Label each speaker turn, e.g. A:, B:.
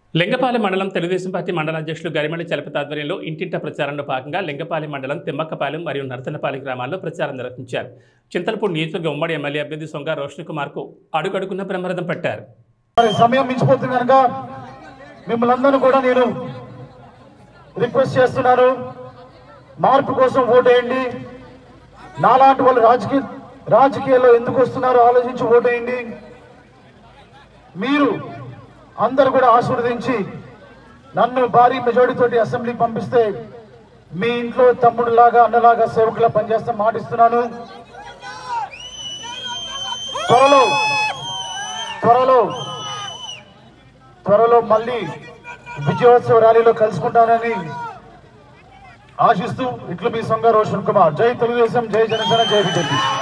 A: లింగపాలెం మండలం తెలుగుదేశం పార్టీ మండల అధ్యక్షులు గరిమణి చలపతి ఆధ్వర్యంలో ఇంటింట ప్రచారంలో భాగంగా లింగపాలెం మండలం తిమ్మక్కపాలెం మరియు నరసనపాలెం గ్రామాల్లో ప్రచారం నిర్వహించారు చింతలపూడి నియోజకవర్గ ఉమ్మడి ఎమ్మెల్యే అభ్యర్థి సొంగ రోషణ్ కుమార్కు అడుగడుగున్న బ్రహ్మరథం పట్టారు
B: మరి సమయం మించిపోతుంది కనుక మిమ్మల్ని అందరూ కూడా నేను రిక్వెస్ట్ చేస్తున్నాను మార్పు కోసం ఓటేయండి నాలాంటి వాళ్ళు రాజకీయ రాజకీయాల్లో ఎందుకు వస్తున్నారో ఆలోచించి ఓటేయండి మీరు అందరూ కూడా ఆశీర్వదించి నన్ను భారీ మెజారిటీ తోటి అసెంబ్లీకి పంపిస్తే మీ ఇంట్లో తమ్ముడులాగా అన్నలాగా సేవకులా పనిచేస్తా మాటిస్తున్నాను త్వరలో త్వరలో త్వరలో మళ్ళీ విజయోత్సవ ర్యాలీలో కలుసుకుంటానని ఆశిస్తూ ఇట్లు మీ సొంగ రోషన్ కుమార్ జై తెలుగుదేశం జై జనసేన జై బీజేపీ